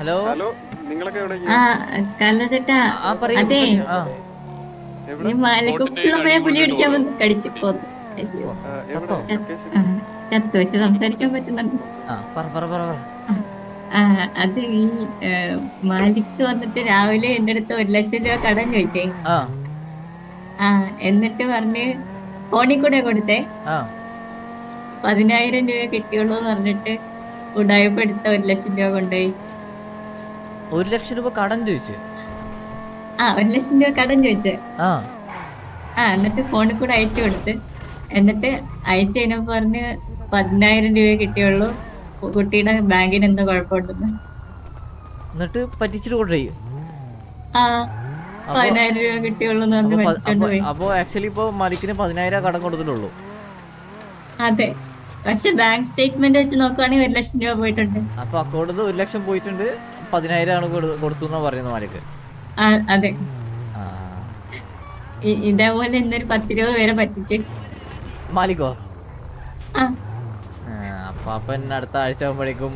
Hello hello നിങ്ങളൊക്കെ എവിടെ ആ കല്ലചേട്ടാ ആ പറയൂ അതെ പറയൂ. ആ എവിടെ ഈ മാലക്കുപ്പിളമേ പുലി അടിക്കാൻ വന്ന് കടിച്ചു പോന്നു അയ്യോ ആ, എവിടെ ചത്തോ? ലൊക്കേഷൻ? ആ, ചത്തു വെച്ച് സംസാരിക്കാൻ പറ്റുന്നുണ്ട് ആ പറ പറ പറ പറ ആ അത് ഈ ഏ, മാലിക് വന്നിട്ട് രാവിലെ എന്റെ അടുത്ത് ഒരു ലക്ഷം രൂപ കടം ചോദിച്ചേ ആ ആ എന്നിട്ട് പറഞ്ഞ് ഫോണിൽ കൂടെ കൊടുത്തേ ആ പതിനായിരം രൂപ കിട്ടിയുള്ളൂ എന്ന് പറഞ്ഞിട്ട് ഉടായ്പെടുത്ത ഒരു ലക്ഷം രൂപ കൊണ്ടുപോയി ഒരു ലക്ഷം രൂപ കടം ചോദിച്ചു ആ ഒരു ലക്ഷം രൂപ കടം ചോദിച്ചേ ആ ആ എന്നിട്ട് ഫോണിൽ കൂടെ അയച്ചു കൊടുത്ത് എന്നിട്ട് അയച്ചു കഴിഞ്ഞപ്പോ പറഞ്ഞ് പതിനായിരം രൂപ കിട്ടിയുള്ളൂ കുട്ടിയുടെ ബാങ്കിന് എന്തോ കുഴപ്പമുണ്ടെന്ന് എന്നിട്ട് പറ്റിച്ചിട്ട് കൊണ്ടുപോയി ആ അപ്പൊ- പതിനായിരം രൂപ കിട്ടിയുള്ളൂ എന്ന് പറഞ്ഞ് അപ്പൊ പ- വലിച്ചോണ്ട് അപ്പൊ പോയി അപ്പൊ ആക്ച്വലി ഇപ്പൊ മലിക്കിന് പതിനായിരം കടം കൊടുത്തിട്ടുള്ളൂ അതെ പക്ഷെ ബാങ്ക് സ്റ്റേറ്റ്മെന്റ് വെച്ച് നോക്കുവാണെങ്കിൽ ഒരു ലക്ഷം രൂപ പോയിട്ടുണ്ട് അപ്പൊ അക്കൗണ്ടിൽ ഒരു ലക്ഷം പോയിട്ടുണ്ട് പതിനായിരം ആണ് കൊടു- കൊടുത്തു എന്നാ പറയുന്നത് മാലിക്ക് ആ അതെ ആ ഇ- ഇതേപോലെ ഇന്നൊരു പത്തിരുപത് പേരെ പറ്റിച്ച് മാലിക്കോ ആ ആ, അപ്പൊ അപ്പൊ എന്നെ അടുത്ത ആഴ്ച ആകുമ്പോഴേക്കും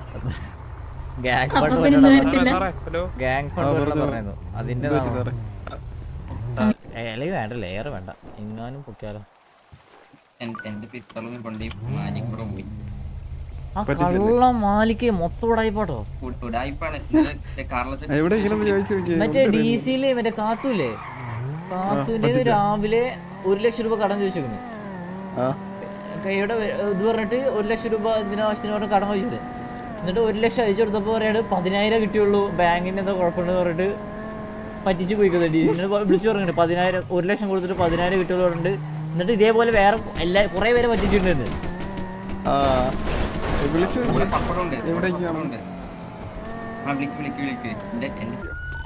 ഗാങ് അപ്പൊ ഫണ്ട് പിന്നെ വരണം വരത്തില്ല സാറേ ഹലോ ഗാങ് ഫണ്ട് ആ, വരണം പറഞ്ഞോ. പറയുന്നു അതിന്റെ എന്ത് പറ്റി സാറേ അല്ലെങ്കിൽ വേണ്ട ലെയർ വേണ്ട ഇങ്ങാനും പൊക്കിയാലോ എൻ- എന്റെ പിസ്തളും കൊണ്ട് മാജിക് ബ്രോ പോയി ആ പറ്റിച്ചല്ലേ? കള്ള മാലിക്ക് മൊത്തം ഉടായിപ്പോട്ടോ ഉ- ഉഡായിപ്പാണ് ഇന്നലെ കാർലസ് എവിടെ ഇങ്ങനെ ഒന്ന് ചോദിച്ചു നോക്കിയേ മറ്റേ ഡി സിയില് മറ്റേ കാത്തൂല്ലേ കാത്തൂന്റെ പറ്റിച്ച. രാവിലെ ഒരു ലക്ഷം രൂപ കടം ചോദിച്ചിരുന്നു ആ കൈയുടെ വെ- ഇത് പറഞ്ഞിട്ട് ഒരു ലക്ഷം രൂപ ഇതിനാവശ്യത്തിന് പറഞ്ഞ് കടം ചോദിച്ചത് എന്നിട്ട് ഒരു ലക്ഷം അയച്ചു കൊടുത്തപ്പോ പറയാണ് പതിനായിരം കിട്ടിയുള്ളൂ ബാങ്കിന് എന്തോ കുഴപ്പമുണ്ടെന്ന് പറഞ്ഞിട്ട് പറ്റിച്ച് പോയിക്കുന്നത് ഡി സിനെ വിളിച്ചു പറഞ്ഞിട്ട് പതിനായിരം ഒരു ലക്ഷം കൊടുത്തിട്ട് പതിനായിരം കിട്ടിയുള്ളൂ പറഞ്ഞിട്ട് എന്നിട്ട് ഇതേപോലെ വേറെ എല്ലാ കുറെ പേരെ പറ്റിച്ചിട്ടുണ്ട് ആ വിളിച്ചു കൂടെ പപ്പടമുണ്ട് കൂടെ എവിടേക്കാണ്? പപ്പടമുണ്ട് ആ വിളിക്ക് വിളിക്ക് വിളിക്ക് എന്റെ എന്റെ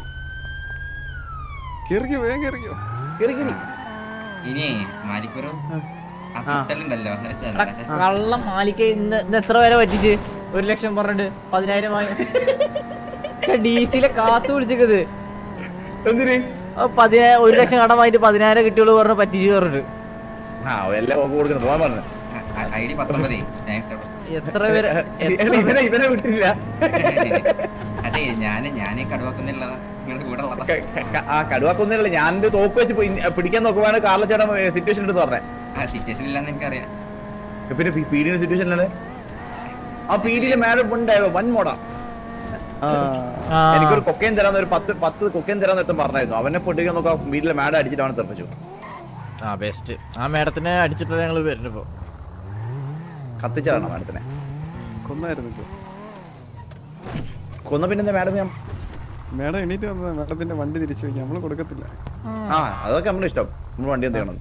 കേറിക്കോ വേഗം കേറിക്കോ ഇനി മാലിക്കുറോ ആ പിസ്തലുണ്ടല്ലോ എടാ, കള്ള മാലിക്ക ഇന്ന് ഇന്ന് എത്ര പേരെ പറ്റിച്ച് ഒരു ലക്ഷം പറഞ്ഞിട്ട് പതിനായിരം വാങ്ങി ഡി സിയിലെ കാത്തു വിളിച്ചത് എന്തിന് പതിനായിരം ഒരു ലക്ഷം കടം വാങ്ങിട്ട് പതിനായിരം കിട്ടിയുള്ളൂ പറഞ്ഞു പറ്റിച്ച് പറഞ്ഞിട്ട് ആ എല്ലാം ഒക്കെ കൊടുക്കണം പോകാൻ പറഞ്ഞു ഐ ഡി പത്തൊമ്പതേ ഞാൻ ഇട്ടോളാം. എത്ര പേര് എത്ര പേര് ഇവനെ ഇവനെ വിട്ടില്ല അതെ ഞാന് ഞാനേ കടുവാക്കുന്നുള്ളതാ നിങ്ങളുടെ കൂടെ ഉള്ളതാ ക- ക- ആ കടുവാക്കൊന്നുമില്ല ഞാൻ എന്റെ തോക്ക് വെച്ച് പോയി പിടിക്കാൻ നോക്കുവാണ് കാർല ചേട്ടൻ സിറ്റുവേഷൻ എടുത്ത് പറഞ്ഞേ ആ സിറ്റുവേഷൻ ഇല്ലാന്ന് എനിക്കറിയാം പിന്നെ പീഡിയുടെ സിറ്റുവേഷനിലാണ് ആ പീഡിയിലെ മാഡം ഉണ്ടായോ വൻ മോടാ ആ ആ, എനിക്കൊരു കൊക്കയും തരാന്ന് ഒരു പത്ത് പത്ത് കൊക്കയും തരാന്ന് ഒരുത്തൻ പറഞ്ഞായിരുന്നു അവനെ പൊട്ടിക്കാൻ നോക്കാം വീട്ടിലെ മാഡം അടിച്ചിട്ട് അവനെ തെറിപ്പിച്ചു ആ ബെസ്റ്റ് ആ മേഡത്തിനെ അടിച്ചിട്ട് ഞങ്ങൾ വരുന്നിപ്പോ കത്തിച്ചതാണ് മാഡത്തിനെ കൊന്നായിരുന്നു ഇപ്പൊ കൊന്ന പിന്നെന്താ മാഡം ഞാൻ മേഡം എണീറ്റ് വന്നതാ മേഡത്തിന്റെ വണ്ടി തിരിച്ചു വയ്ക്കാം നമ്മള് കൊടുക്കത്തില്ല ആ അതൊക്കെ നമ്മുടെ ഇഷ്ടം നമ്മൾ വണ്ടി എന്ത് ചെയ്യണം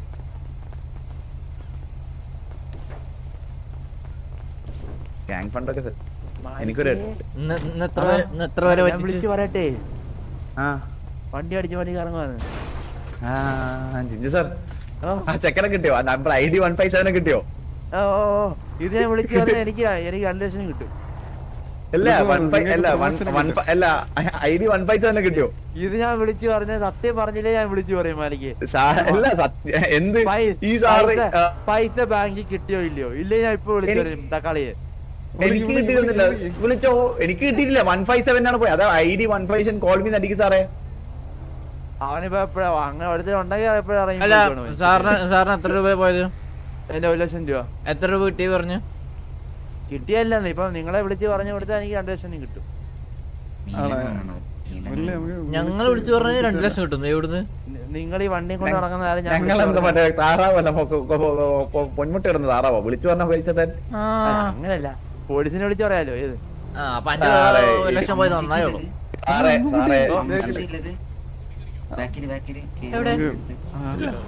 ഗ്യാങ് ഫണ്ടൊക്കെ set. എനിക്കൊരു ഇന്ന് ഇന്ന് എത്ര പേര് ഇന്ന് എത്ര പേരെ ഞാൻ പറ്റിച്ച് വിളിച്ചു പറയട്ടെ ആ വണ്ടി അടിച്ച് പണി കറങ്ങുവാണ് ആ ജിഞ്ചു സാർ ഓ ആ ചെക്കനെ കിട്ടിയോ ആ number I D one five സെവനെ കിട്ടിയോ ഓ ഓ, ഓ. ഇത് ഞാൻ വിളിച്ചു പറഞ്ഞാൽ എനിക്ക് എനിക്ക് രണ്ട് ലക്ഷം കിട്ടും അല്ല ഇതിപ്പോ വൺ ഫൈവ് നിങ്ങൾക്ക് അല്ല വൺ promotion വൺ കിട്ടും. അല്ല ഐ ഡി വൺ ഫൈവ് സെവനെ കിട്ടിയോ ഇത് ഞാൻ വിളിച്ചു പറഞ്ഞ സത്യം പറഞ്ഞില്ലേ ഞാൻ വിളിച്ചു പറയും മാലിക്ക് സാ- അല്ല സത്യ എന്ത് പൈ- ഈ സാറ് പൈസ- ആ, പൈസ ബാങ്കിൽ കിട്ടിയോ ഇല്ലയോ ഇല്ലേ ഞാൻ ഇപ്പൊ വിളിച്ചു എനിക്ക് പറയും തക്കാളിയെ എനിക്ക് വിളി, കിട്ടിയിരുന്നില്ല വിളി, വിളി. വിളിച്ചോ എനിക്ക് കിട്ടിയിട്ടില്ല വൺ ഫൈവ് സെവൻ ആണ് പോയത് അതാ I D one five seven call me അടിക്കും സാറേ അവനിപ്പോ എപ്പോഴാ അങ്ങനെ ഒരുത്തരം ഉണ്ടെങ്കിൽ എപ്പോഴാ ഇറങ്ങി അല്ല പോയിക്കോണം അവൻ. സാറിന് സാറിന് എത്ര രൂപ പോയത് എന്റെ ഒരു ലക്ഷം രൂപ എത്ര രൂപ കിട്ടി പറഞ്ഞു കിട്ടിയല്ലെന്ന് ഇപ്പൊ നിങ്ങളെ വിളിച്ച് പറഞ്ഞു കൊടുത്താൽ എനിക്ക് രണ്ട് ലക്ഷം കിട്ടും നീലമാണോ? മുല്ല നീലമാണോ? നമുക്ക് ഞങ്ങൾ വിളിച്ചു പറഞ്ഞ് രണ്ട് ലക്ഷം കിട്ടുന്നു എവിടുന്ന് നിങ്ങൾ ഈ വണ്ടിയും കൊണ്ട് നടക്കുന്ന കാര്യം ഞാൻ ഞങ്ങൾ എന്താ മറ്റേ താറാവല്ല പൊന്മുട്ട ഇടുന്ന താറാവോ വിളിച്ചു പറഞ്ഞ പൈസട്ടൻ ആ അങ്ങനല്ല പോലീസിനെ വിളിച്ച് പറയാലോ ഏത് ആ, അപ്പൊ അഞ്ച് സാറേ, ഒരു ലക്ഷം പോയത് നന്നായുള്ളൂ സാറേ സാറേ ചേച്ചിയില്ലത്? ബാക്കില് ബാക്കില് എവിടെ? ആ,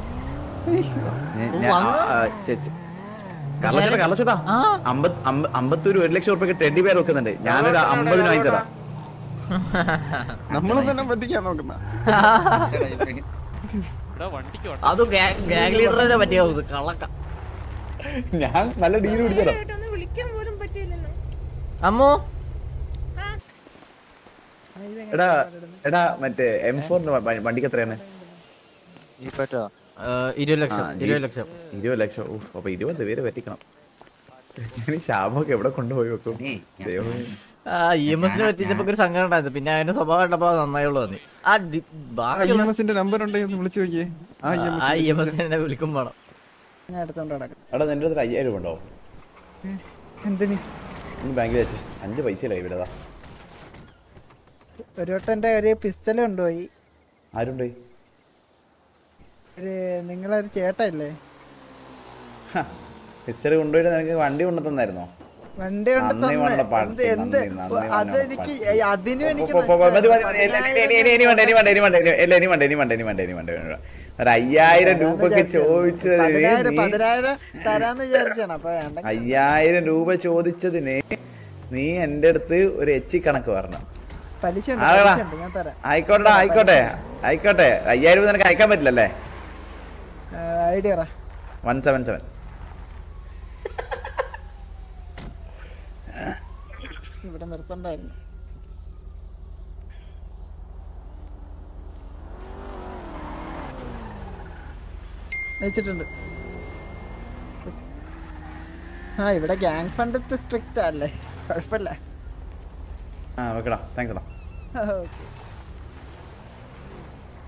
കള്ളച്ചോട്ടാ കള്ളച്ചോട്ടാ ആ അമ്പത് അമ്പ- അമ്പത്തൊരു ഒരു ലക്ഷം റുപ്യക്ക് ടെഡി പേർ വെക്കുന്നുണ്ട് ഞാനൊരു അമ്പതിന് വാങ്ങി തരാം നമ്മളെ തന്നെ പറ്റിക്കാൻ നോക്കുന്ന അത് ഗാങ് ലീഡറിനെ പറ്റിയ കള്ളക്ക ഞാൻ നല്ല ഡീൽ പിടിച്ചതരാം ഒന്ന് വിളിക്കാൻ പോലും പറ്റിയില്ലല്ലോ അമ്മോ എടാ എടാ മറ്റേ എം ഫോറിന് വണ്ടിക്ക് എത്രയാണ് ആ, ഇരുപത് ലക്ഷം ആ, ഇരുപത് ലക്ഷം ഇരുപത് ലക്ഷം ഊഫ്, അപ്പൊ ഇരുപത് പേര് പറ്റിക്കണം ഞാൻ ഈ ശാപമൊക്കെ എവിടെ കൊണ്ടുപോയി വെക്കും ഏയ്, ഞാൻ- ദൈവമേ ആ ഇ എം എസിനെ പറ്റിച്ചപ്പോ ഒരു സങ്കടം ഉണ്ടായിരുന്നു പിന്നെ അതിന്റെ സ്വഭാവം കണ്ടപ്പോ അത് നന്നായുള്ളൂ തോന്നി ആ ഡി- ആ ഇ ബാക്കിയുള്ള എം എസിന്റെ നമ്പർ ഉണ്ടെങ്കിൽ ഒന്ന് വിളിച്ചു നോക്കിയേ ആ ഇ എം ആ ഇ എം എസിനെ വിളിക്കും വേണം ഞാൻ എടുത്തോണ്ട് നടക്കും എടാ നിന്റെ അടുത്ത് ഒരു അയ്യായിരം രൂപ ഉണ്ടോ എന്തിന് ഒന്ന് ബാങ്കിൽ വെച്ച് അഞ്ച് പൈസ ഇല്ല ഇവിടെതാ ഒരു വട്ടം എൻ്റെ ഒരു പിസ്റ്റൽ കൊണ്ടുപോയി ആരുണ്ട് ഒരു നിങ്ങളൊരു ചേട്ടല്ലേ ഹിസ്റ്ററി കൊണ്ടുപോയിട്ട് നിനക്ക് വണ്ടി കൊണ്ടു തന്നായിരുന്നോ വണ്ടി കൊണ്ട് നന്ദി തന്നെ. വേണ്ട പാട്ട്, എന്ത് എന്ത് നന്ദി, നന്ദി വേണ്ട അതെനിക്ക് പാട്ട്. അതിനും എനിക്ക് പോ, പോ, പോ, മതി, മതി, മതി. ഇല്ല, ഇല്ല, ഇല്ല, ഇല്ല, ഇനി വേണ്ട, ഇനി വേണ്ട, ഇനി വേണ്ട, ഇനി വേണ്ട, ഇല്ല, ഇനി വേണ്ട, ഇനി വേണ്ട, ഇനി വേണ്ട, ഇനി വേണ്ട, ഇനി വേണ്ട. ഒരു അയ്യായിരം രൂപക്ക് ചോദിച്ചതിന് പതിനായിരം നീ പതിനായിരം തരാന്ന് വിചാരിച്ചാണ് അപ്പൊ വേണ്ട അയ്യായിരം രൂപ ചോദിച്ചതിന് നീ എന്റെ അടുത്ത് ഒരു എച്ചി കണക്ക് പറഞ്ഞു പലിശ ഉണ്ട് ആടാ. പലിശ ഉണ്ട് ഞാൻ തരാം ആയിക്കോട്ടെ ആയിക്കോട്ടെ ആയിക്കോട്ടെ അയ്യായിരം രൂപ നിനക്ക് അയക്കാൻ പറ്റില്ലല്ലേ ഐഡിയ വൺ സെവൻ സെവൻ ഇവിടെ നിർത്തണ്ടായിരുന്നു വെച്ചിട്ടുണ്ട് ആ ഇവിടെ ഗ്യാങ് ഫണ്ട് സ്ട്രിക്റ്റ് അല്ലേ കുഴപ്പമില്ല ആ വെക്കടാ താങ്ക്സ് എടാ ഓക്കെ